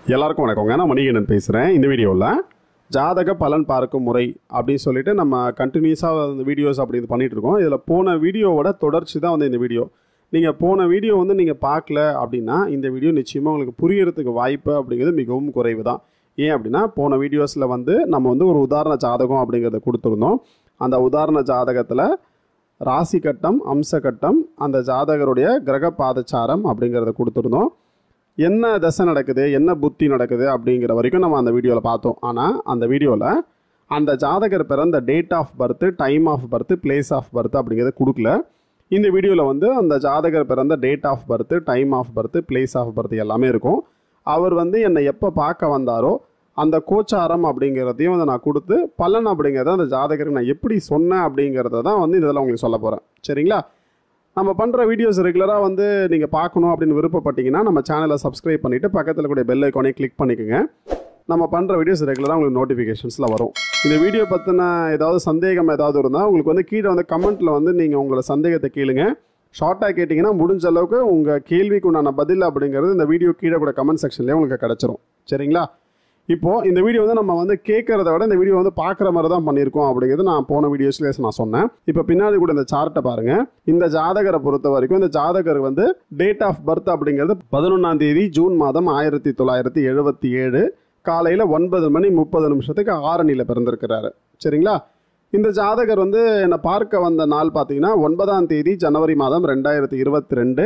எல்லாருக்கும் வணக்கங்க நான் மணிகண்டன் பேசுகிறேன் இந்த வீடியோவில் ஜாதக பலன் பார்க்கும் முறை அப்படின்னு சொல்லிட்டு நம்ம கண்டினியூஸாக இந்த வீடியோஸ் அப்படி இது பண்ணிட்டு இருக்கோம் இதில் போன வீடியோவோட தொடர்ச்சி தான் வந்து இந்த வீடியோ நீங்கள் போன வீடியோ வந்து நீங்கள் பார்க்கல அப்படின்னா இந்த வீடியோ நிச்சயமாக உங்களுக்கு புரியறதுக்கு வாய்ப்பு அப்படிங்கிறது மிகவும் குறைவு தான் ஏன் அப்படின்னா போன வீடியோஸில் வந்து நம்ம வந்து ஒரு உதாரண ஜாதகம் அப்படிங்கிறத கொடுத்துருந்தோம் அந்த உதாரண ஜாதகத்தில் ராசி கட்டம் அம்ச கட்டம் அந்த ஜாதகருடைய கிரக பாதச்சாரம் அப்படிங்கிறத கொடுத்துருந்தோம் என்ன தசை நடக்குது என்ன புத்தி நடக்குது அப்படிங்கிற வரைக்கும் நம்ம அந்த வீடியோவில் பார்த்தோம் ஆனால் அந்த வீடியோவில் அந்த ஜாதகர் பிறந்த date of birth time of birth place of birth அப்படிங்கிறத கொடுக்கல இந்த வீடியோவில் வந்து அந்த ஜாதகர் பிறந்த date of birth time of birth place of birth எல்லாமே இருக்கும் அவர் வந்து என்னை எப்போ பார்க்க வந்தாரோ அந்த கோச்சாரம் அப்படிங்கிறதையும் வந்து நான் கொடுத்து பலன் அப்படிங்கிறத அந்த ஜாதகருக்கு நான் எப்படி சொன்னேன் அப்படிங்கிறத தான் வந்து இதில் உங்களுக்கு சொல்ல போகிறேன் சரிங்களா நம்ம பண்ணுற வீடியோஸ் ரெகுலராக வந்து நீங்கள் பார்க்கணும் அப்படின்னு விருப்பப்பட்டீங்கன்னா நம்ம சேனலை சப்ஸ்கிரைப் பண்ணிவிட்டு பக்கத்தில் கூடிய பெல் ஐக்கானே கிளிக் பண்ணிக்கோங்க நம்ம பண்ணுற வீடியோஸ் ரெகுலராக உங்களுக்கு நோட்டிஃபிகேஷன்ஸில் வரும் இந்த வீடியோ பற்றின ஏதாவது சந்தேகம் ஏதாவது இருந்தால் உங்களுக்கு வந்து கீழே வந்து கமெண்ட்டில் வந்து நீங்கள் உங்களோட சந்தேகத்தை கேளுங்க ஷார்ட்டாக கேட்டிங்கன்னா முடிஞ்ச அளவுக்கு உங்கள் கேள்விக்கு உண்டான பதில் அப்படிங்கிறது இந்த வீடியோ கீழே கூட கமெண்ட் செக்ஷன்லேயே உங்களுக்கு கிடச்சிரும் சரிங்களா இப்போது இந்த வீடியோ வந்து நம்ம வந்து கேட்குறத விட இந்த வீடியோ வந்து பார்க்குற மாதிரி தான் பண்ணியிருக்கோம் அப்படிங்கிறது நான் போன வீடியோஸ்லேயே நான் சொன்னேன் இப்போ பின்னாடி கூட இந்த சார்ட்டை பாருங்கள் இந்த ஜாதகரை பொறுத்த வரைக்கும் இந்த ஜாதகர் வந்து டேட் ஆஃப் பர்த் அப்படிங்கிறது பதினொன்றாம் தேதி ஜூன் மாதம் ஆயிரத்தி தொள்ளாயிரத்தி எழுபத்தி ஏழு காலையில் ஒன்பது மணி முப்பது நிமிஷத்துக்கு ஆரணியில் பிறந்திருக்கிறாரு சரிங்களா இந்த ஜாதகர் வந்து என்னை பார்க்க வந்த நாள் பார்த்தீங்கன்னா ஒன்பதாம் தேதி ஜனவரி மாதம் ரெண்டாயிரத்தி இருபத்தி ரெண்டு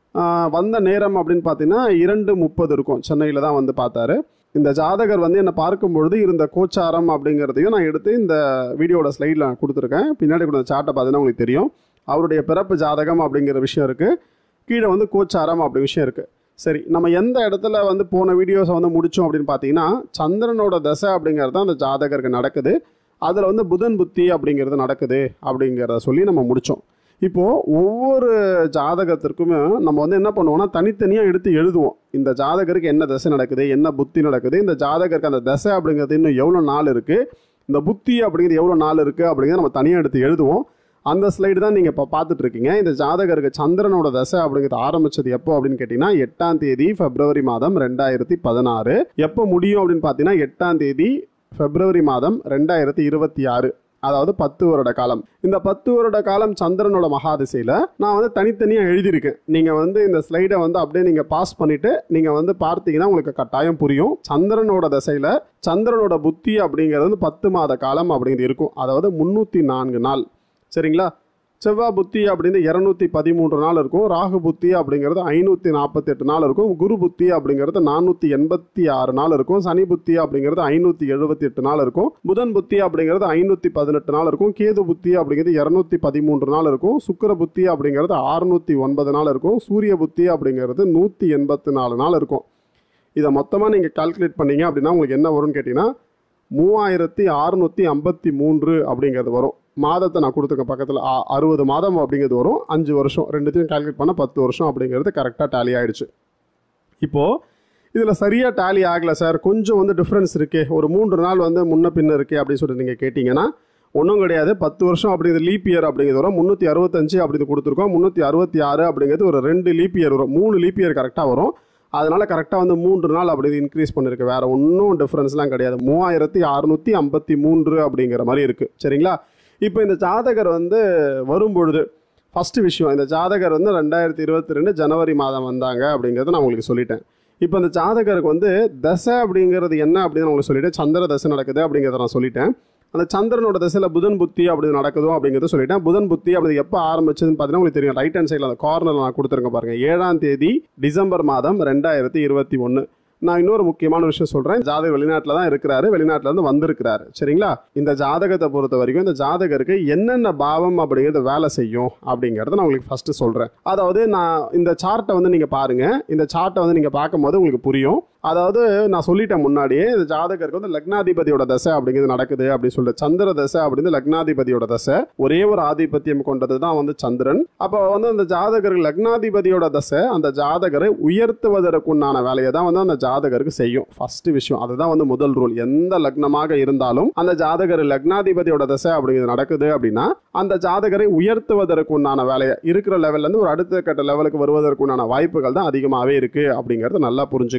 வந்த நேரம் அப்படின்னு பார்த்தீங்கன்னா இரண்டு முப்பது இருக்கும் சென்னையில் தான் வந்து பார்த்தாரு இந்த ஜாதகர் வந்து என்னை பார்க்கும் பொழுது இருந்த கோச்சாரம் அப்படிங்கிறதையும் நான் எடுத்து இந்த வீடியோட ஸ்லைடில் நான் கொடுத்துருக்கேன் பின்னாடி கூட சார்ட்டை பார்த்தீங்கன்னா உங்களுக்கு தெரியும் அவருடைய பிறப்பு ஜாதகம் அப்படிங்கிற விஷயம் இருக்குது கீழே வந்து கோச்சாரம் அப்படி விஷயம் இருக்குது சரி நம்ம எந்த இடத்துல வந்து போன வீடியோஸை வந்து முடித்தோம் அப்படின்னு பார்த்தீங்கன்னா சந்திரனோட தசை அப்படிங்கிறது தான் அந்த ஜாதகருக்கு நடக்குது அதில் வந்து புதன் புத்தி அப்படிங்கிறது நடக்குது அப்படிங்கிறத சொல்லி நம்ம முடித்தோம் இப்போது ஒவ்வொரு ஜாதகத்திற்குமே நம்ம வந்து என்ன பண்ணுவோம்னா தனித்தனியாக எடுத்து எழுதுவோம் இந்த ஜாதகருக்கு என்ன தசை நடக்குது என்ன புத்தி நடக்குது இந்த ஜாதகருக்கு அந்த தசை அப்படிங்கிறது இன்னும் எவ்வளோ நாள் இருக்குது இந்த புத்தி அப்படிங்கிறது எவ்வளோ நாள் இருக்குது அப்படிங்கிறத நம்ம தனியாக எடுத்து எழுதுவோம் அந்த ஸ்லைடு தான் நீங்கள் இப்போ பார்த்துட்டு இருக்கீங்க இந்த ஜாதகருக்கு சந்திரனோட தசை அப்படிங்கிறது ஆரம்பிச்சது எப்போ அப்படின்னு கேட்டிங்கன்னா எட்டாம் தேதி பிப்ரவரி மாதம் ரெண்டாயிரத்தி பதினாறு எப்போ முடியும் அப்படின்னு பார்த்தீங்கன்னா எட்டாம் தேதி பிப்ரவரி மாதம் ரெண்டாயிரத்தி இருபத்தி ஆறு அதாவது பத்து வருட காலம் இந்த பத்து வருட காலம் சந்திரனோட மகாதிசையில் நான் வந்து தனித்தனியாக எழுதியிருக்கேன் நீங்கள் வந்து இந்த ஸ்லைடை வந்து அப்படியே நீங்கள் பாஸ் பண்ணிவிட்டு நீங்கள் வந்து பார்த்தீங்கன்னா உங்களுக்கு கட்டாயம் புரியும் சந்திரனோட திசையில் சந்திரனோட புத்தி அப்படிங்கிறது வந்து பத்து மாத காலம் அப்படிங்கிறது இருக்கும் அதாவது முந்நூற்றி நான்கு நாள் சரிங்களா செவ்வாய் புத்தி அப்படின்னு இரநூத்தி பதிமூன்று நாள் இருக்கும் ராகு புத்தி அப்படிங்கிறது ஐநூற்றி நாற்பத்தெட்டு நாள் இருக்கும் குரு புத்தி அப்படிங்கிறது நானூற்றி எண்பத்தி ஆறு நாள் இருக்கும் சனி புத்தி அப்படிங்கிறது ஐநூற்றி எழுபத்தி எட்டு நாள் இருக்கும் புதன் புத்தி அப்படிங்கிறது ஐநூற்றி பதினெட்டு நாள் இருக்கும் கேது புத்தி அப்படிங்கிறது இரநூத்தி பதிமூன்று நாள் இருக்கும் சுக்கர புத்தி அப்படிங்கிறது அறுநூற்றி ஒன்பது நாள் இருக்கும் சூரிய புத்தி அப்படிங்கிறது நூற்றி எண்பத்தி நாலு நாள் இருக்கும் இதை மொத்தமாக நீங்கள் கால்குலேட் பண்ணீங்க அப்படின்னா உங்களுக்கு என்ன வரும்னு கேட்டிங்கன்னா மூவாயிரத்தி அறுநூற்றி ஐம்பத்தி மூன்று அப்படிங்கிறது வரும் மாதத்தை நான் கொடுத்துருக்கேன் பக்கத்தில் அறுபது மாதம் அப்படிங்கிறது வரும் அஞ்சு வருஷம் ரெண்டுத்தையும் கால்குலேட் பண்ணால் பத்து வருஷம் அப்படிங்கிறது கரெக்டாக டேலி ஆகிடுச்சு இப்போது இதில் சரியாக டேலி ஆகலை சார் கொஞ்சம் வந்து டிஃப்ரென்ஸ் இருக்கே ஒரு மூன்று நாள் வந்து முன்ன பின்ன இருக்கே அப்படின்னு சொல்லிட்டு நீங்கள் கேட்டிங்கன்னா ஒன்றும் கிடையாது பத்து வருஷம் அப்படிங்கிறது லீப் இயர் அப்படிங்கிறது வரும் முந்நூற்றி அறுபத்தஞ்சு அப்படின்னு கொடுத்துருக்கோம் முந்நூற்றி அறுபத்தி ஆறு அப்படிங்கிறது ஒரு ரெண்டு லீப் இயர் வரும் மூணு லீப் இயர் கரெக்டாக வரும் அதனால் கரெக்டாக வந்து மூன்று நாள் அப்படி இன்க்ரீஸ் பண்ணியிருக்கு வேறு ஒன்றும் டிஃப்ரென்ஸ்லாம் கிடையாது மூவாயிரத்தி அறுநூற்றி ஐம்பத்தி மூன்று அப்படிங்கிற மாதிரி இருக்குது சரிங்களா இப்போ இந்த ஜாதகர் வந்து வரும்பொழுது ஃபஸ்ட்டு விஷயம் இந்த ஜாதகர் வந்து ரெண்டாயிரத்தி இருபத்தி ரெண்டு ஜனவரி மாதம் வந்தாங்க அப்படிங்கிறத நான் உங்களுக்கு சொல்லிட்டேன் இப்போ இந்த ஜாதகருக்கு வந்து தசை அப்படிங்கிறது என்ன அப்படின்னு நான் உங்களுக்கு சொல்லிட்டேன் சந்திர தசை நடக்குது அப்படிங்கிறத நான் சொல்லிட்டேன் அந்த சந்திரனோட திசையில் புதன் புத்தி அப்படி நடக்குதோ அப்படிங்கிறத சொல்லிட்டேன் புதன் புத்தி அப்படி எப்போ ஆரம்பிச்சதுன்னு பார்த்தீங்கன்னா உங்களுக்கு தெரியும் ரைட் ஹேண்ட் சைடில் அந்த கார்னரில் நான் கொடுத்துருங்க பாருங்கள் ஏழாம் தேதி டிசம்பர் மாதம் ரெண்டாயிரத்தி இருபத்தி ஒன்று நான் இன்னொரு முக்கியமான விஷயம் சொல்கிறேன் ஜாதகர் வெளிநாட்டில் தான் இருக்கிறாரு வெளிநாட்டில் இருந்து வந்திருக்கிறாரு சரிங்களா இந்த ஜாதகத்தை பொறுத்த வரைக்கும் இந்த ஜாதகருக்கு என்னென்ன பாவம் அப்படிங்கிறது வேலை செய்யும் அப்படிங்கிறத நான் உங்களுக்கு ஃபஸ்ட்டு சொல்கிறேன் அதாவது நான் இந்த சார்ட்டை வந்து நீங்கள் பாருங்கள் இந்த சார்ட்டை வந்து நீங்கள் பார்க்கும்போது உங்களுக்கு புரியும் அதாவது நான் சொல்லிட்டேன் முன்னாடியே இந்த ஜாதகருக்கு வந்து லக்னாதிபதியோட தசை அப்படிங்கிறது நடக்குது அப்படின்னு சொல்லிட்டு சந்திர தசை அப்படின்னு லக்னாதிபதியோட தசை ஒரே ஒரு ஆதிபத்தியம் கொண்டது தான் வந்து சந்திரன் அப்போ வந்து அந்த ஜாதகருக்கு லக்னாதிபதியோட தசை அந்த ஜாதகரை உயர்த்துவதற்குண்டான வேலையை தான் வந்து அந்த ஜாதகருக்கு செய்யும் ஃபர்ஸ்ட் விஷயம் அதுதான் வந்து முதல் ரூல் எந்த லக்னமாக இருந்தாலும் அந்த ஜாதகர் லக்னாதிபதியோட தசை அப்படிங்கிறது நடக்குது அப்படின்னா அந்த ஜாதகரை உயர்த்துவதற்கு உண்டான வேலையை இருக்கிற லெவல்ல இருந்து ஒரு அடுத்த கட்ட லெவலுக்கு வருவதற்கு உண்டான வாய்ப்புகள் தான் அதிகமாகவே இருக்கு அப்படிங்கறத நல்லா புரிஞ்சுக்குங்க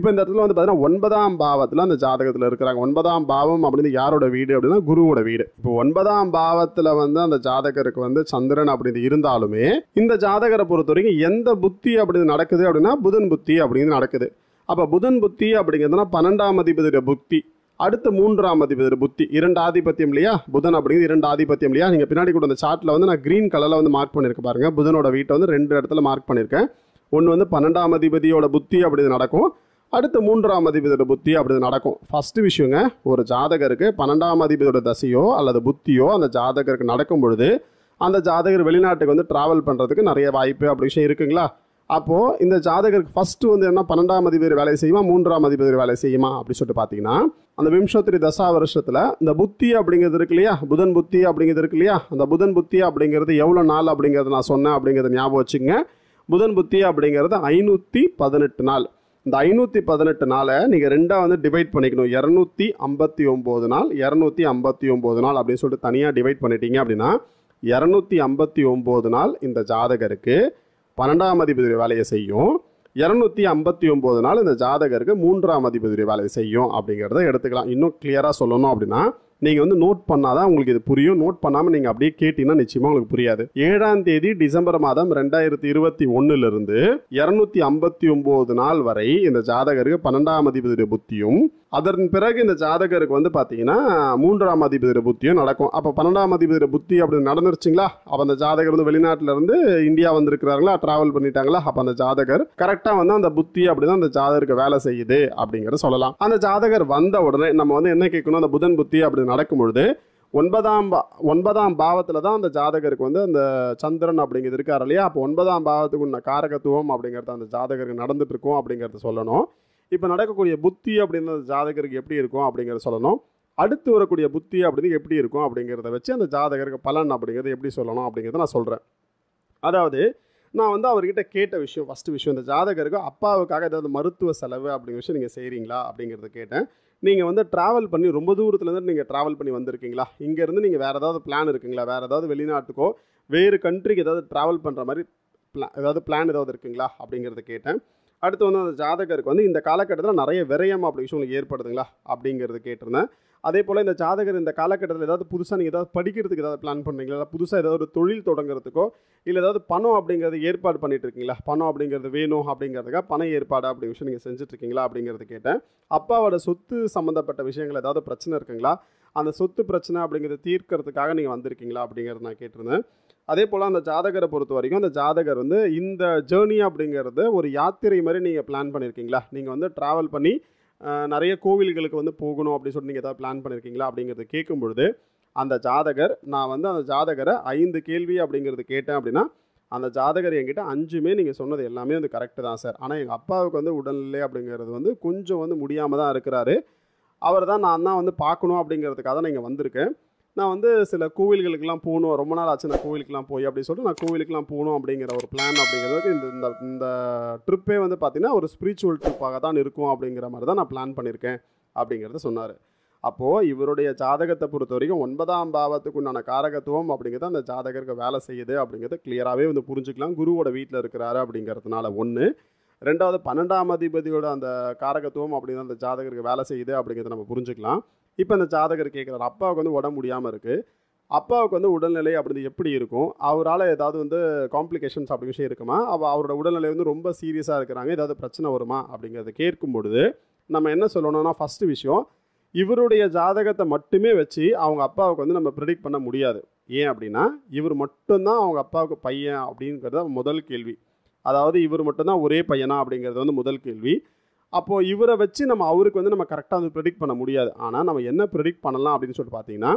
இப்போ இந்த இடத்துல வந்து பார்த்தீங்கன்னா ஒன்பதாம் பாவத்தில் அந்த ஜாதகத்தில் இருக்கிறாங்க ஒன்பதாம் பாவம் அப்படின்னு யாரோட வீடு அப்படின்னா குருவோட வீடு இப்போ ஒன்பதாம் பாவத்தில் வந்து அந்த ஜாதகருக்கு வந்து சந்திரன் அப்படின்னு இருந்தாலுமே இந்த ஜாதகரை பொறுத்த வரைக்கும் எந்த புத்தி அப்படின்னு நடக்குது அப்படின்னா புதன் புத்தி அப்படின்னு நடக்குது அப்போ புதன் புத்தி அப்படிங்கிறதுனா பன்னெண்டாம் அதிபதியோட புத்தி அடுத்து மூன்றாம் அதிபதி புத்தி இரண்டு ஆதிபத்தியம் இல்லையா புதன் அப்படிங்கிறது இரண்டு ஆதிபத்தியம் இல்லையா நீங்கள் பின்னாடி கூட அந்த சார்ட்டில் வந்து நான் க்ரீன் கலரில் வந்து மார்க் பண்ணியிருக்கேன் பாருங்க புதனோட வீட்டை வந்து ரெண்டு இடத்துல மார்க் பண்ணியிருக்கேன் ஒன்று வந்து பன்னெண்டாம் அதிபதியோட புத்தி அப்படி நடக்கும் அடுத்து மூன்றாம் அதிபதியோட புத்தி அப்படி நடக்கும் ஃபஸ்ட்டு விஷயங்க ஒரு ஜாதகருக்கு பன்னெண்டாம் அதிபதியோட தசையோ அல்லது புத்தியோ அந்த ஜாதகருக்கு நடக்கும் பொழுது அந்த ஜாதகர் வெளிநாட்டுக்கு வந்து டிராவல் பண்ணுறதுக்கு நிறைய வாய்ப்பு அப்படி விஷயம் இருக்குங்களா அப்போது இந்த ஜாதகருக்கு ஃபஸ்ட்டு வந்து என்ன பன்னெண்டாம் அதிபதி வேலை செய்யுமா மூன்றாம் அதிபதி வேலை செய்யுமா அப்படி சொல்லிட்டு பார்த்தீங்கன்னா அந்த விம்சோத்திரி தசா வருஷத்தில் இந்த புத்தி அப்படிங்கிறது இருக்கு இல்லையா புதன் புத்தி அப்படிங்கிறது இருக்கு இல்லையா அந்த புதன் புத்தி அப்படிங்கிறது எவ்வளோ நாள் அப்படிங்கிறது நான் சொன்னேன் அப்படிங்கிறத ஞாபகம் வச்சுங்க புதன் புத்தி அப்படிங்கிறது ஐநூற்றி பதினெட்டு நாள் இந்த ஐநூற்றி பதினெட்டு நாளை நீங்கள் ரெண்டாக வந்து டிவைட் பண்ணிக்கணும் இரநூத்தி ஐம்பத்தி ஒம்பது நாள் இரநூத்தி ஐம்பத்தி ஒம்பது நாள் அப்படின்னு சொல்லிட்டு தனியாக டிவைட் பண்ணிட்டீங்க அப்படின்னா இரநூத்தி ஐம்பத்தி ஒம்பது நாள் இந்த ஜாதகருக்கு பன்னெண்டாம் அதிபதி வேலையை செய்யும் இரநூத்தி ஐம்பத்தி ஒம்பது நாள் இந்த ஜாதகருக்கு மூன்றாம் அதிபதி வேலையை செய்யும் அப்படிங்கிறத எடுத்துக்கலாம் இன்னும் கிளியராக சொல்லணும் அப்படின்னா நீங்கள் வந்து நோட் பண்ணாதான் உங்களுக்கு இது புரியும் நோட் பண்ணாமல் நீங்கள் அப்படியே கேட்டீங்கன்னா நிச்சயமாக உங்களுக்கு புரியாது ஏழாம் தேதி டிசம்பர் மாதம் ரெண்டாயிரத்தி இருபத்தி ஒன்றுலேருந்து இரநூத்தி ஐம்பத்தி ஒம்பது நாள் வரை இந்த ஜாதகருக்கு பன்னெண்டாம் அதிபதி புத்தியும் அதன் பிறகு இந்த ஜாதகருக்கு வந்து பார்த்தீங்கன்னா மூன்றாம் அதிபதி புத்தியும் நடக்கும் அப்போ பன்னெண்டாம் அதிபதி புத்தி அப்படி நடந்துருச்சுங்களா அப்போ அந்த ஜாதகர் வந்து வெளிநாட்டுல இருந்து இந்தியா வந்திருக்கிறாங்களா டிராவல் பண்ணிட்டாங்களா அப்போ அந்த ஜாதகர் கரெக்டாக வந்து அந்த புத்தி அப்படிதான் அந்த ஜாதகருக்கு வேலை செய்யுது அப்படிங்கிறத சொல்லலாம் அந்த ஜாதகர் வந்த உடனே நம்ம வந்து என்ன கேட்கணும் அந்த புதன் புத்தி அப்படி நடக்கும் பொழுது ஒன்பதாம் பா ஒன்பதாம் பாவத்தில் தான் அந்த ஜாதகருக்கு வந்து அந்த சந்திரன் அப்படிங்கிறது இருக்கார் இல்லையா அப்போ ஒன்பதாம் பாவத்துக்கு உள்ள காரகத்துவம் அப்படிங்கிறது அந்த ஜாதகருக்கு நடந்துட்டு இருக்கும் அப்படிங்கிறத சொல்லணும் இப்போ நடக்கக்கூடிய புத்தி அப்படின்ற ஜாதகருக்கு எப்படி இருக்கும் அப்படிங்கிறத சொல்லணும் அடுத்து வரக்கூடிய புத்தி அப்படிங்கிறது எப்படி இருக்கும் அப்படிங்கிறத வச்சு அந்த ஜாதகருக்கு பலன் அப்படிங்கிறது எப்படி சொல்லணும் அப்படிங்கிறத நான் சொல்கிறேன் அதாவது நான் வந்து அவர்கிட்ட கேட்ட விஷயம் ஃபஸ்ட்டு விஷயம் இந்த ஜாதகருக்கு அப்பாவுக்காக ஏதாவது மருத்துவ செலவு அப்படிங்கிற விஷயம் நீங்கள் செய்கிறீங்களா அப்படிங்கிறத கேட்டேன் நீங்கள் வந்து ட்ராவல் பண்ணி ரொம்ப தூரத்துலேருந்து நீங்கள் ட்ராவல் பண்ணி வந்திருக்கீங்களா இங்கேருந்து நீங்கள் வேறு ஏதாவது பிளான் இருக்குங்களா வேறு ஏதாவது வெளிநாட்டுக்கோ வேறு கண்ட்ரிக்கு ஏதாவது ட்ராவல் பண்ணுற மாதிரி பிளா ஏதாவது பிளான் ஏதாவது இருக்குங்களா அப்படிங்கிறத கேட்டேன் அடுத்து வந்து அந்த ஜாதகருக்கு வந்து இந்த காலகட்டத்தில் நிறைய விரயம் அப்படி விஷயம் உங்களுக்கு ஏற்படுதுங்களா அப்படிங்கிறது கேட்டிருந்தேன் அதே போல் இந்த ஜாதகர் இந்த காலகட்டத்தில் ஏதாவது புதுசாக நீங்கள் ஏதாவது படிக்கிறதுக்கு ஏதாவது பிளான் பண்ணுறீங்களா இல்லை புதுசாக ஏதாவது ஒரு தொழில் தொடங்குறதுக்கோ இல்லை ஏதாவது பணம் அப்படிங்கிறது ஏற்பாடு பண்ணிட்டு இருக்கீங்களா பணம் அப்படிங்கிறது வேணும் அப்படிங்கிறதுக்காக பண ஏற்பாடு அப்படி விஷயம் நீங்கள் செஞ்சுட்டு இருக்கீங்களா அப்படிங்கிறது கேட்டேன் அப்பாவோட சொத்து சம்மந்தப்பட்ட விஷயங்கள் ஏதாவது பிரச்சனை இருக்குங்களா அந்த சொத்து பிரச்சனை அப்படிங்கிறத தீர்க்கறதுக்காக நீங்கள் வந்திருக்கீங்களா அப்படிங்கிறத நான் கேட்டிருந்தேன் அதே போல் அந்த ஜாதகரை பொறுத்த வரைக்கும் அந்த ஜாதகர் வந்து இந்த ஜேர்னி அப்படிங்கிறது ஒரு யாத்திரை மாதிரி நீங்கள் பிளான் பண்ணியிருக்கீங்களா நீங்கள் வந்து ட்ராவல் பண்ணி அஹ், நிறைய கோவில்களுக்கு வந்து போகணும் அப்படின்னு சொல்லி நீங்கள் ஏதாவது பிளான் பண்ணியிருக்கீங்களா அப்படிங்கிறத கேட்கும் பொழுது அந்த ஜாதகர் நான் வந்து அந்த ஜாதகரை ஐந்து கேள்வி அப்படிங்கிறது கேட்டேன் அப்படின்னா அந்த ஜாதகர் என்கிட்ட அஞ்சுமே நீங்கள் சொன்னது எல்லாமே வந்து கரெக்டு தான் சார் ஆனால் எங்கள் அப்பாவுக்கு வந்து உடல்நிலை அப்படிங்கிறது வந்து கொஞ்சம் வந்து முடியாமல் தான் இருக்கிறாரு அவர் தான் நான் தான் வந்து பார்க்கணும் அப்படிங்கிறதுக்காக தான் இங்கே வந்திருக்கேன் நான் வந்து சில கோவில்களுக்கெல்லாம் போகணும் ரொம்ப நாள் ஆச்சு நான் கோவிலுக்கெல்லாம் போய் அப்படி சொல்லிட்டு நான் கோவிலுக்கெல்லாம் போகணும் அப்படிங்கிற ஒரு பிளான் அப்படிங்கிறதுக்கு இந்த இந்த இந்த ட்ரிப்பே வந்து பார்த்தீங்கன்னா ஒரு ஸ்பிரிச்சுவல் ட்ரிப்பாக தான் இருக்கும் அப்படிங்கிற மாதிரி தான் நான் பிளான் பண்ணியிருக்கேன் அப்படிங்கிறத சொன்னார் அப்போது இவருடைய ஜாதகத்தை பொறுத்த வரைக்கும் ஒன்பதாம் பாவத்துக்கு உண்டான காரகத்துவம் அப்படிங்கிறது அந்த ஜாதகருக்கு வேலை செய்யுது அப்படிங்கிறத கிளியராகவே வந்து புரிஞ்சுக்கலாம் குருவோட வீட்டில் இருக்கிறாரு அப்படிங்கிறதுனால ஒன்று ரெண்டாவது பன்னெண்டாம் அதிபதியோட அந்த காரகத்துவம் அப்படிங்கிற அந்த ஜாதகருக்கு வேலை செய்யுது அப்படிங்கிறத நம்ம புரிஞ்சுக்கலாம் இப்போ இந்த ஜாதகர் கேட்குறாரு அப்பாவுக்கு வந்து உடம்பு முடியாமல் இருக்குது அப்பாவுக்கு வந்து உடல்நிலை அப்படி எப்படி இருக்கும் அவரால் ஏதாவது வந்து காம்ப்ளிகேஷன்ஸ் அப்படி விஷயம் இருக்குமா அவ அவரோட உடல்நிலை வந்து ரொம்ப சீரியஸாக இருக்கிறாங்க ஏதாவது பிரச்சனை வருமா அப்படிங்கிறத கேட்கும் பொழுது நம்ம என்ன சொல்லணும்னா ஃபஸ்ட்டு விஷயம் இவருடைய ஜாதகத்தை மட்டுமே வச்சு அவங்க அப்பாவுக்கு வந்து நம்ம ப்ரிடிக்ட் பண்ண முடியாது ஏன் அப்படின்னா இவர் மட்டும்தான் அவங்க அப்பாவுக்கு பையன் அப்படிங்கிறது முதல் கேள்வி அதாவது இவர் மட்டும்தான் ஒரே பையனா அப்படிங்கிறது வந்து முதல் கேள்வி அப்போது இவரை வச்சு நம்ம அவருக்கு வந்து நம்ம கரெக்டாக வந்து ப்ரெடிக்ட் பண்ண முடியாது ஆனால் நம்ம என்ன ப்ரெடிக்ட் பண்ணலாம் அப்படின்னு சொல்லிட்டு பார்த்தீங்கன்னா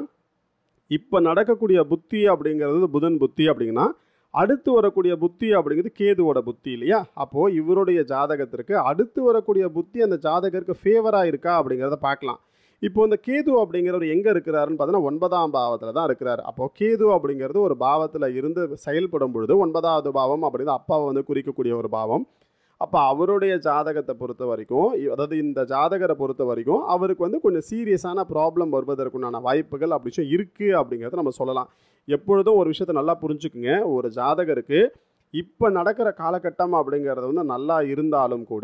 இப்போ நடக்கக்கூடிய புத்தி அப்படிங்கிறது வந்து புதன் புத்தி அப்படிங்கன்னா அடுத்து வரக்கூடிய புத்தி அப்படிங்கிறது கேதுவோட புத்தி இல்லையா அப்போது இவருடைய ஜாதகத்திற்கு அடுத்து வரக்கூடிய புத்தி அந்த ஜாதகருக்கு ஃபேவராக இருக்கா அப்படிங்கிறத பார்க்கலாம் இப்போ இந்த கேது அப்படிங்கிறவர் எங்கே இருக்கிறாருன்னு பார்த்தீங்கன்னா ஒன்பதாம் பாவத்தில் தான் இருக்கிறார் அப்போது கேது அப்படிங்கிறது ஒரு பாவத்தில் இருந்து செயல்படும் பொழுது ஒன்பதாவது பாவம் அப்படிங்கிறது அப்பாவை வந்து குறிக்கக்கூடிய ஒரு பாவம் அப்போ அவருடைய ஜாதகத்தை பொறுத்த வரைக்கும் இ- அதாவது இந்த ஜாதகரை பொறுத்த வரைக்கும் அவருக்கு வந்து கொஞ்சம் சீரியஸான ப்ராப்ளம் வருவதற்குண்டான வாய்ப்புகள் அப்படி விஷயம் இருக்குது அப்படிங்கிறத நம்ம சொல்லலாம் எப்பொழுதும் ஒரு விஷயத்தை நல்லா புரிஞ்சுக்குங்க ஒரு ஜாதகருக்கு இப்போ நடக்கிற காலகட்டம் அப்படிங்கிறது வந்து நல்லா இருந்தாலும் கூட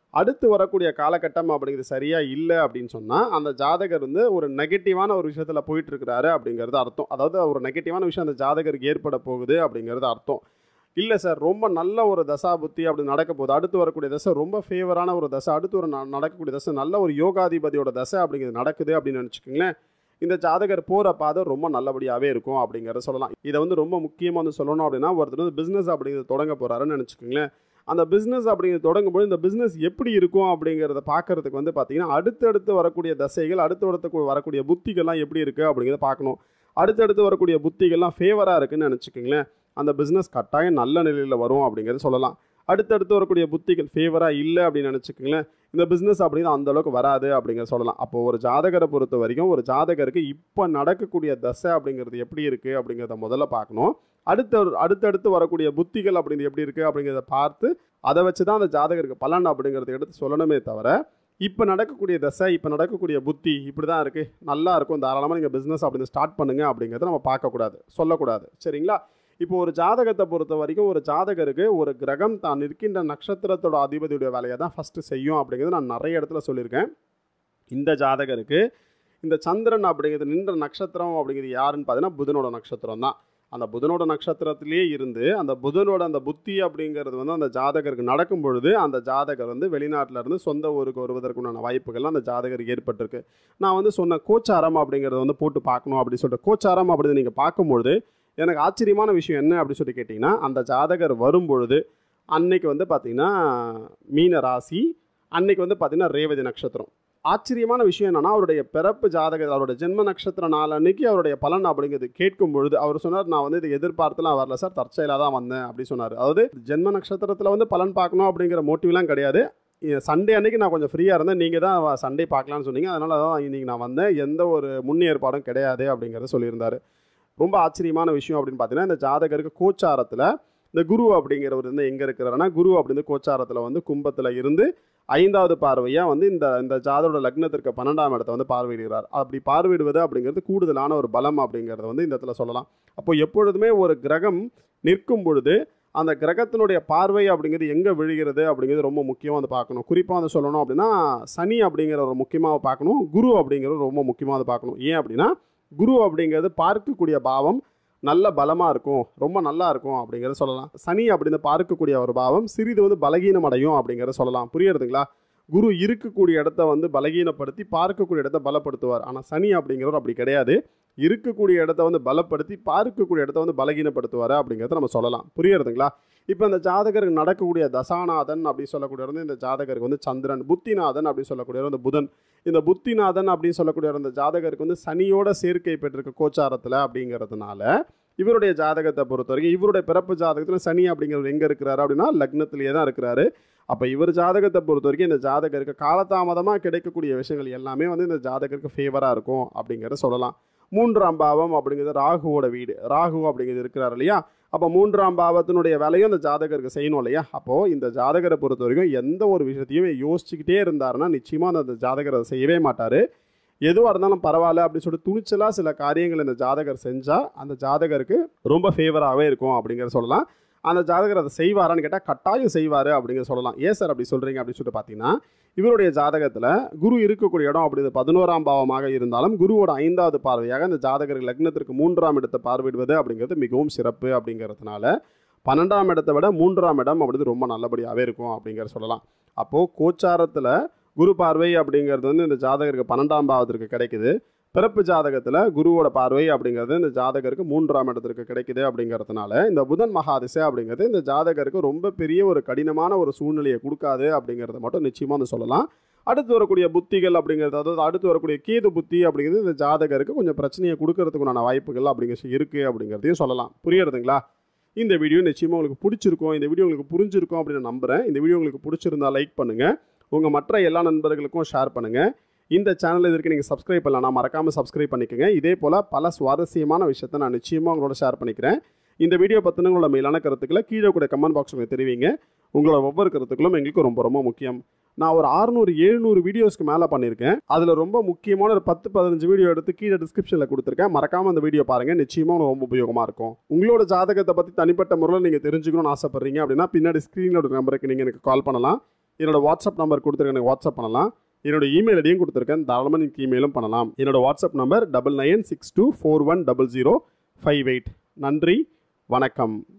அடுத்து வரக்கூடிய காலகட்டம் அப்படிங்கிறது சரியாக இல்லை அப்படின்னு சொன்னால் அந்த ஜாதகர் வந்து ஒரு நெகட்டிவான ஒரு விஷயத்தில் போயிட்டு இருக்கிறாரு அப்படிங்கிறது அர்த்தம் அதாவது ஒரு நெகட்டிவான விஷயம் அந்த ஜாதகருக்கு ஏற்பட போகுது அப்படிங்கிறது அர்த்தம் இல்லை சார் ரொம்ப நல்ல ஒரு தசா புத்தி அப்படி நடக்க போகுது அடுத்து வரக்கூடிய தசை ரொம்ப ஃபேவரான ஒரு தசை அடுத்து ஒரு ந- நடக்கக்கூடிய தசை நல்ல ஒரு யோகாதிபதியோட தசை அப்படிங்கிறது நடக்குது அப்படின்னு நினச்சிக்கோங்களேன் இந்த ஜாதகர் போகிற பாதை ரொம்ப நல்லபடியாகவே இருக்கும் அப்படிங்கிறத சொல்லலாம் இதை வந்து ரொம்ப முக்கியமாக வந்து சொல்லணும் அப்படின்னா ஒருத்தர் வந்து பிஸ்னஸ் அப்படிங்கிறது தொடங்க போகிறாருன்னு நினச்சிக்கோங்களேன் அந்த பிஸ்னஸ் அப்படிங்கிறது தொடங்கும்போது இந்த பிஸ்னஸ் எப்படி இருக்கும் அப்படிங்கிறத பார்க்கறதுக்கு வந்து பார்த்தீங்கன்னா அடுத்தடுத்து வரக்கூடிய தசைகள் அடுத்தடுத்து வரக்கூடிய புத்திகள்லாம் எப்படி இருக்குது அப்படிங்கிறத பார்க்கணும் அடுத்தடுத்து வரக்கூடிய புத்திகள்லாம் ஃபேவராக இருக்குன்னு நினச்சிக்கோங்களேன் அந்த பிஸ்னஸ் கட்டாயம் நல்ல நிலையில் வரும் அப்படிங்கிறத சொல்லலாம் அடுத்தடுத்து வரக்கூடிய புத்திகள் ஃபேவராக இல்லை அப்படின்னு நினச்சிக்கோங்களேன் இந்த பிஸ்னஸ் அப்படிங்கிறது அந்த அளவுக்கு வராது அப்படிங்கிறத சொல்லலாம் அப்போ ஒரு ஜாதகரை பொறுத்த வரைக்கும் ஒரு ஜாதகருக்கு இப்போ நடக்கக்கூடிய தசை அப்படிங்கிறது எப்படி இருக்குது அப்படிங்கிறத முதல்ல பார்க்கணும் அடுத்த அடுத்தடுத்து வரக்கூடிய புத்திகள் அப்படிங்கிறது எப்படி இருக்குது அப்படிங்கிறத பார்த்து அதை வச்சு தான் அந்த ஜாதகருக்கு பலன் அப்படிங்கிறத எடுத்து சொல்லணுமே தவிர இப்போ நடக்கக்கூடிய தசை இப்போ நடக்கக்கூடிய புத்தி இப்படி தான் இருக்குது நல்லா இருக்கும் தாராளமாக நீங்கள் பிஸ்னஸ் அப்படின்னு ஸ்டார்ட் பண்ணுங்க அப்படிங்கிறத நம்ம பார்க்கக்கூடாது சொல்லக்கூடாது சரிங்களா இப்போ ஒரு ஜாதகத்தை பொறுத்த வரைக்கும் ஒரு ஜாதகருக்கு ஒரு கிரகம் தான் நிற்கின்ற நட்சத்திரத்தோட அதிபதியுடைய வேலையை தான் ஃபஸ்ட்டு செய்யும் அப்படிங்கிறது நான் நிறைய இடத்துல சொல்லியிருக்கேன் இந்த ஜாதகருக்கு இந்த சந்திரன் அப்படிங்கிறது நின்ற நட்சத்திரம் அப்படிங்கிறது யாருன்னு பார்த்தீங்கன்னா புதனோட நட்சத்திரம் தான் அந்த புதனோட நட்சத்திரத்திலேயே இருந்து அந்த புதனோட அந்த புத்தி அப்படிங்கிறது வந்து அந்த ஜாதகருக்கு நடக்கும் பொழுது அந்த ஜாதகர் வந்து வெளிநாட்டில் இருந்து சொந்த ஊருக்கு வருவதற்குண்டான வாய்ப்புகள்லாம் அந்த ஜாதகருக்கு ஏற்பட்டிருக்கு நான் வந்து சொன்ன கோச்சாரம் அப்படிங்கிறத வந்து போட்டு பார்க்கணும் அப்படின்னு சொல்லிட்டு கோச்சாரம் அப்படின்னு நீங்கள் பார்க்கும்பொழுது எனக்கு ஆச்சரியமான விஷயம் என்ன அப்படின்னு சொல்லி கேட்டிங்கன்னா அந்த ஜாதகர் வரும்பொழுது அன்னைக்கு வந்து பார்த்திங்கன்னா மீன ராசி அன்னைக்கு வந்து பார்த்திங்கன்னா ரேவதி நட்சத்திரம் ஆச்சரியமான விஷயம் என்னன்னா அவருடைய பிறப்பு ஜாதக அவருடைய ஜென்ம நட்சத்திர நாள் அன்னைக்கு அவருடைய பலன் அப்படிங்கிறது கேட்கும் பொழுது அவர் சொன்னார் நான் வந்து இதை எதிர்பார்த்துலாம் வரல சார் தற்செயலாக தான் வந்தேன் அப்படி சொன்னார் அதாவது ஜென்ம நட்சத்திரத்தில் வந்து பலன் பார்க்கணும் அப்படிங்கிற மோட்டிவ்லாம் கிடையாது சண்டே அன்னைக்கு நான் கொஞ்சம் ஃப்ரீயாக இருந்தேன் நீங்கள் தான் சண்டே பார்க்கலான்னு சொன்னீங்க அதனால தான் இன்னைக்கு நான் வந்தேன் எந்த ஒரு முன்னேற்பாடும் கிடையாது அப்படிங்கிறத சொல்லியிருந்தார் ரொம்ப ஆச்சரியமான விஷயம் அப்படின்னு பார்த்தீங்கன்னா இந்த ஜாதகருக்கு கோச்சாரத்தில் இந்த குரு அப்படிங்கிறவர் வந்து எங்கே இருக்கிறாருன்னா குரு அப்படின்னு கோச்சாரத்தில் வந்து கும்பத்தில் இருந்து ஐந்தாவது பார்வையாக வந்து இந்த இந்த ஜாதோட லக்னத்திற்கு பன்னெண்டாம் இடத்தை வந்து பார்வையிடுகிறார் அப்படி பார்வையிடுவது அப்படிங்கிறது கூடுதலான ஒரு பலம் அப்படிங்கிறத வந்து இந்த இடத்துல சொல்லலாம் அப்போ எப்பொழுதுமே ஒரு கிரகம் நிற்கும் பொழுது அந்த கிரகத்தினுடைய பார்வை அப்படிங்கிறது எங்கே விழுகிறது அப்படிங்கிறது ரொம்ப முக்கியமாக வந்து பார்க்கணும் குறிப்பாக வந்து சொல்லணும் அப்படின்னா சனி அப்படிங்கிற ஒரு முக்கியமாக பார்க்கணும் குரு அப்படிங்கிறது ரொம்ப முக்கியமாக வந்து பார்க்கணும் ஏன் அப்படின்னா குரு அப்படிங்கிறது பார்க்கக்கூடிய பாவம் நல்ல பலமாக இருக்கும் ரொம்ப நல்லா இருக்கும் அப்படிங்கிறத சொல்லலாம் சனி அப்படின்னு பார்க்கக்கூடிய ஒரு பாவம் சிறிது வந்து பலகீனம் அடையும் அப்படிங்கிறத சொல்லலாம் புரியுறதுங்களா குரு இருக்கக்கூடிய இடத்த வந்து பலகீனப்படுத்தி பார்க்கக்கூடிய இடத்த பலப்படுத்துவார் ஆனால் சனி அப்படிங்கிறவர் அப்படி கிடையாது இருக்கக்கூடிய இடத்த வந்து பலப்படுத்தி பார்க்கக்கூடிய இடத்த வந்து பலகீனப்படுத்துவார் அப்படிங்கிறத நம்ம சொல்லலாம் புரியுறதுங்களா இப்போ இந்த ஜாதகருக்கு நடக்கக்கூடிய தசாநாதன் அப்படி சொல்லக்கூடியவர் வந்து இந்த ஜாதகருக்கு வந்து சந்திரன் புத்திநாதன் அப்படி சொல்லக்கூடியவர் வந்து புதன் இந்த புத்திநாதன் அப்படின்னு சொல்லக்கூடிய அந்த ஜாதகருக்கு வந்து சனியோட சேர்க்கை பெற்றிருக்க கோச்சாரத்தில் அப்படிங்கிறதுனால இவருடைய ஜாதகத்தை பொறுத்த வரைக்கும் இவருடைய பிறப்பு ஜாதகத்தில் சனி அப்படிங்கிறவர் எங்கே இருக்கிறாரு அப்படின்னா லக்னத்திலேயே தான் இருக்கிறாரு அப்போ இவர் ஜாதகத்தை பொறுத்த வரைக்கும் இந்த ஜாதகருக்கு காலதாமதமாக கிடைக்கக்கூடிய விஷயங்கள் எல்லாமே வந்து இந்த ஜாதகருக்கு ஃபேவராக இருக்கும் அப்படிங்கிறத சொல்லலாம் மூன்றாம் பாவம் அப்படிங்கிறது ராகுவோட வீடு ராகு அப்படிங்கிறது இருக்கிறார் இல்லையா அப்போ மூன்றாம் பாவத்தினுடைய வேலையும் அந்த ஜாதகருக்கு செய்யணும் இல்லையா அப்போது இந்த ஜாதகரை பொறுத்த வரைக்கும் எந்த ஒரு விஷயத்தையும் யோசிச்சுக்கிட்டே இருந்தாருன்னா நிச்சயமாக அந்த ஜாதகர் அதை செய்யவே மாட்டார் எதுவாக இருந்தாலும் பரவாயில்ல அப்படின்னு சொல்லிட்டு துணிச்சலாக சில காரியங்கள் இந்த ஜாதகர் செஞ்சால் அந்த ஜாதகருக்கு ரொம்ப ஃபேவராகவே இருக்கும் அப்படிங்கிற சொல்லலாம் அந்த ஜாதகர் அதை செய்வாரான்னு கேட்டால் கட்டாயம் செய்வார் அப்படிங்கிற சொல்லலாம் ஏன் சார் அப்படி சொல்கிறீங்க அப்படின்னு சொல்லிட்டு பார்த்தீங்கன்னா இவருடைய ஜாதகத்தில் குரு இருக்கக்கூடிய இடம் அப்படி பதினோராம் பாவமாக இருந்தாலும் குருவோட ஐந்தாவது பார்வையாக இந்த ஜாதகர் லக்னத்திற்கு மூன்றாம் இடத்தை பார்வையிடுவது அப்படிங்கிறது மிகவும் சிறப்பு அப்படிங்கிறதுனால பன்னெண்டாம் இடத்தை விட மூன்றாம் இடம் அப்படிது ரொம்ப நல்லபடியாகவே இருக்கும் அப்படிங்கிற சொல்லலாம் அப்போது கோச்சாரத்தில் குரு பார்வை அப்படிங்கிறது வந்து இந்த ஜாதகருக்கு பன்னெண்டாம் பாவத்திற்கு கிடைக்குது பிறப்பு ஜாதகத்தில் குருவோட பார்வை அப்படிங்கிறது இந்த ஜாதகருக்கு மூன்றாம் இடத்திற்கு கிடைக்குது அப்படிங்கிறதுனால இந்த புதன் மகாதிசை அப்படிங்கிறது இந்த ஜாதகருக்கு ரொம்ப பெரிய ஒரு கடினமான ஒரு சூழ்நிலையை கொடுக்காது அப்படிங்கிறத மட்டும் நிச்சயமாக வந்து சொல்லலாம் அடுத்து வரக்கூடிய புத்திகள் அப்படிங்கிறது அதாவது அடுத்து வரக்கூடிய கேது புத்தி அப்படிங்கிறது இந்த ஜாதகருக்கு கொஞ்சம் பிரச்சனையை கொடுக்கறதுக்குண்டான வாய்ப்புகள் அப்படிங்கிறது இருக்குது அப்படிங்கிறதையும் சொல்லலாம் புரியுறதுங்களா இந்த வீடியோ நிச்சயமாக உங்களுக்கு பிடிச்சிருக்கும் இந்த வீடியோ உங்களுக்கு புரிஞ்சிருக்கும் அப்படின்னு நம்புகிறேன் இந்த வீடியோ உங்களுக்கு பிடிச்சிருந்தா லைக் பண்ணுங்கள் உங்கள் மற்ற எல்லா நண்பர்களுக்கும் ஷேர் பண்ணுங்கள் இந்த சேனல் இதற்கு நீங்கள் சப்ஸ்கிரைப் பண்ணலாம் மறக்காமல் சப்ஸ்கிரைப் பண்ணிக்கோங்க இதே போல் பல சுவாரஸ்யமான விஷயத்தை நான் நிச்சயமாக உங்களோட ஷேர் பண்ணிக்கிறேன் இந்த வீடியோ பற்றின உங்களோட மேலான கருத்துக்களை கீழே கூட கமெண்ட் பாக்ஸ் உங்களுக்கு தெரிவிங்க உங்களோட ஒவ்வொரு கருத்துக்களும் எங்களுக்கு ரொம்ப ரொம்ப முக்கியம் நான் ஒரு அறுநூறு எழுநூறு வீடியோஸ்க்கு மேலே பண்ணியிருக்கேன் அதில் ரொம்ப முக்கியமான ஒரு பத்து பதினஞ்சு வீடியோ எடுத்து கீழே டிஸ்கிரிப்ஷனில் கொடுத்துருக்கேன் மறக்காமல் அந்த வீடியோ பாருங்கள் நிச்சயமாக உங்களுக்கு ரொம்ப உபயோகமாக இருக்கும் உங்களோட ஜாதகத்தை பற்றி தனிப்பட்ட முறையில் நீங்கள் தெரிஞ்சுக்கணும்னு ஆசைப்பட்றீங்க அப்படின்னா பின்னாடி ஸ்க்ரீனோட நம்பருக்கு நீங்கள் எனக்கு கால் பண்ணலாம் என்னோட வாட்ஸ்அப் நம்பர் கொடுத்துருக்கேன் எனக்கு வாட்ஸ்அப் பண்ணலாம் என்னோட இமெயில் ஐடியும் கொடுத்துருக்கேன் தாராளமாக நீங்கள் இமெயிலும் பண்ணலாம் என்னோட WhatsApp number double nine six two four one double zero five eight நன்றி வணக்கம்